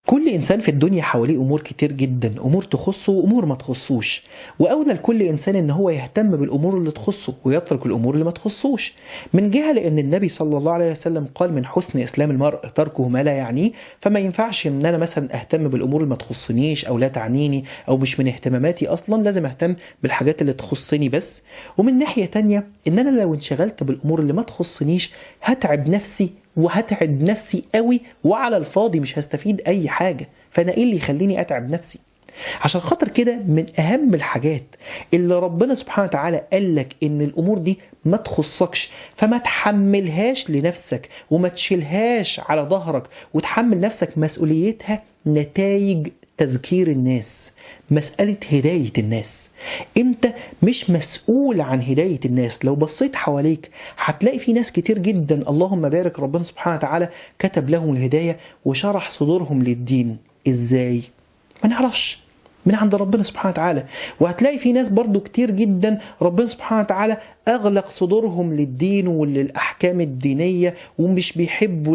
كل إنسان في الدنيا حواليه أمور كتير جدا أمور تخصه وأمور ما تخصوش وأولى لكل إنسان إن هو يهتم بالأمور اللي تخصه ويترك الأمور اللي ما تخصوش من جهة لأن النبي صلى الله عليه وسلم قال من حسن إسلام المرء تركه ما لا يعنيه فما ينفعش إن أنا مثلا أهتم بالأمور اللي ما تخصنيش أو لا تعنيني أو مش من اهتماماتي أصلا لازم أهتم بالحاجات اللي تخصني بس ومن ناحية تانية إن أنا لو انشغلت بالأمور اللي ما تخصنيش هتعب نفسي وهتعب نفسي قوي وعلى الفاضي مش هستفيد اي حاجه فانا ايه اللي يخليني اتعب نفسي عشان خاطر كده من اهم الحاجات اللي ربنا سبحانه وتعالى قال لك ان الامور دي ما تخصكش فما تحملهاش لنفسك وما تشيلهاش على ظهرك وتحمل نفسك مسؤوليتها نتائج تذكير الناس مساله هدايه الناس انت مش مسؤول عن هداية الناس لو بصيت حواليك هتلاقي في ناس كتير جدا اللهم بارك ربنا سبحانه وتعالى كتب لهم الهداية وشرح صدورهم للدين ازاي ما نعرفش من عند ربنا سبحانه وتعالى وهتلاقي في ناس برضو كتير جدا ربنا سبحانه وتعالى أغلق صدورهم للدين وللأحكام الدينية ومش بيحبوا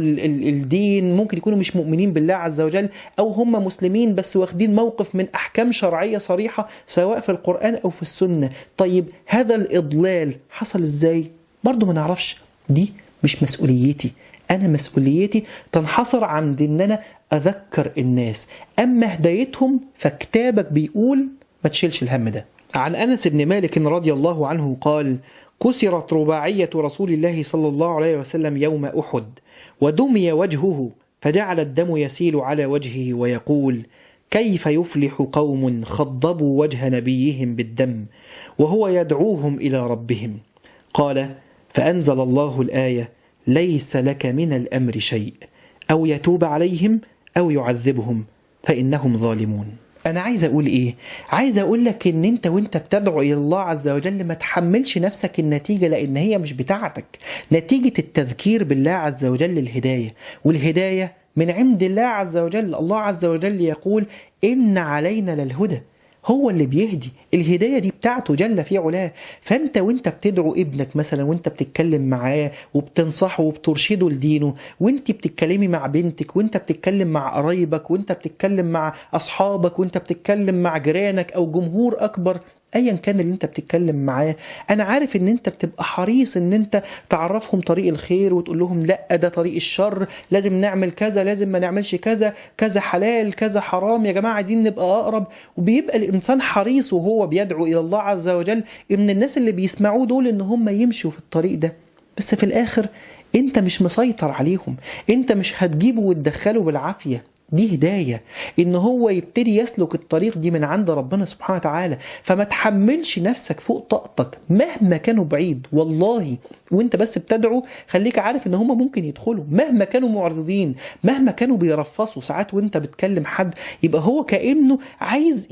الدين ممكن يكونوا مش مؤمنين بالله عز وجل أو هم مسلمين بس واخدين موقف من أحكام شرعية صريحة سواء في القرآن أو في السنة طيب هذا الإضلال حصل إزاي؟ برضو ما نعرفش دي مش مسؤوليتي أنا مسؤوليتي تنحصر عند إن أنا أذكر الناس أما هدايتهم فكتابك بيقول ما تشيلش الهم ده عن أنس بن مالك رضي الله عنه قال كسرت رباعية رسول الله صلى الله عليه وسلم يوم أحد ودمي وجهه فجعل الدم يسيل على وجهه ويقول كيف يفلح قوم خضبوا وجه نبيهم بالدم وهو يدعوهم إلى ربهم قال فأنزل الله الآية ليس لك من الأمر شيء أو يتوب عليهم أو يعذبهم فإنهم ظالمون أنا عايز أقول إيه؟ عايز أقول لك إن أنت وأنت بتدعو إلى الله عز وجل ما تحملش نفسك النتيجة لأن هي مش بتاعتك نتيجة التذكير بالله عز وجل الهداية والهداية من عند الله عز وجل الله عز وجل يقول إن علينا للهدى هو اللي بيهدي الهداية دي بتاعته جل في علاه فانت وانت بتدعو ابنك مثلا وانت بتتكلم معاه وبتنصحه وبترشده لدينه وانت بتتكلمي مع بنتك وانت بتتكلم مع قرايبك وانت بتتكلم مع اصحابك وانت بتتكلم مع جيرانك او جمهور اكبر ايا كان اللي انت بتتكلم معاه انا عارف ان انت بتبقى حريص ان انت تعرفهم طريق الخير وتقول لهم لا ده طريق الشر لازم نعمل كذا لازم ما نعملش كذا كذا حلال كذا حرام يا جماعه عايزين نبقى اقرب وبيبقى الانسان حريص وهو بيدعو الى الله عز وجل ان الناس اللي بيسمعوه دول ان هم يمشوا في الطريق ده بس في الاخر انت مش مسيطر عليهم انت مش هتجيبه وتدخله بالعافيه دي هداية إن هو يبتدي يسلك الطريق دي من عند ربنا سبحانه وتعالى فما تحملش نفسك فوق طاقتك مهما كانوا بعيد والله وانت بس بتدعو خليك عارف ان هم ممكن يدخلوا مهما كانوا معرضين مهما كانوا بيرفصوا ساعات وانت بتكلم حد يبقى هو كأنه عايز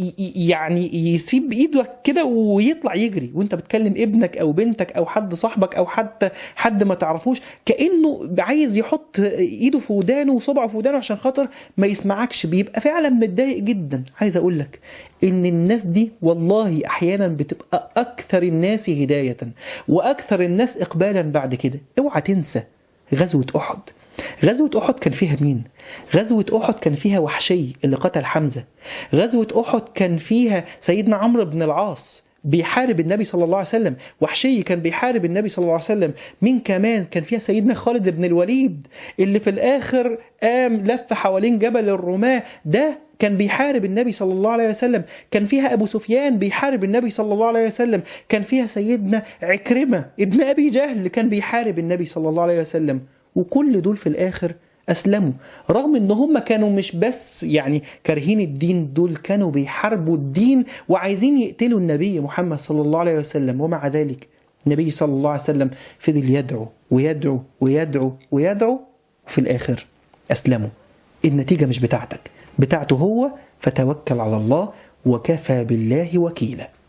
يعني يسيب ايدك كده ويطلع يجري وانت بتكلم ابنك او بنتك او حد صاحبك او حتى حد ما تعرفوش كأنه عايز يحط ايده في ودانه وصبعه في ودانه عشان خاطر ما يسمعكش بيبقى فعلا متضايق جدا عايز اقول لك ان الناس دي والله احيانا بتبقى اكثر الناس هداية واكثر الناس اقبالا بعد كده اوعى تنسى غزوة احد غزوة أحد كان فيها مين؟ غزوة أحد كان فيها وحشي اللي قتل حمزة غزوة أحد كان فيها سيدنا عمرو بن العاص بيحارب النبي صلى الله عليه وسلم وحشي كان بيحارب النبي صلى الله عليه وسلم مين كمان كان فيها سيدنا خالد بن الوليد اللي في الآخر قام لف حوالين جبل الرماة ده كان بيحارب النبي صلى الله عليه وسلم كان فيها أبو سفيان بيحارب النبي صلى الله عليه وسلم كان فيها سيدنا عكرمة ابن أبي جهل كان بيحارب النبي صلى الله عليه وسلم وكل دول في الآخر أسلموا رغم إن هم كانوا مش بس يعني كارهين الدين دول كانوا بيحاربوا الدين وعايزين يقتلوا النبي محمد صلى الله عليه وسلم ومع ذلك النبي صلى الله عليه وسلم فضل يدعو ويدعو ويدعو ويدعو وفي الآخر أسلموا النتيجة مش بتاعتك بتاعته هو فتوكل على الله وكفى بالله وكيلا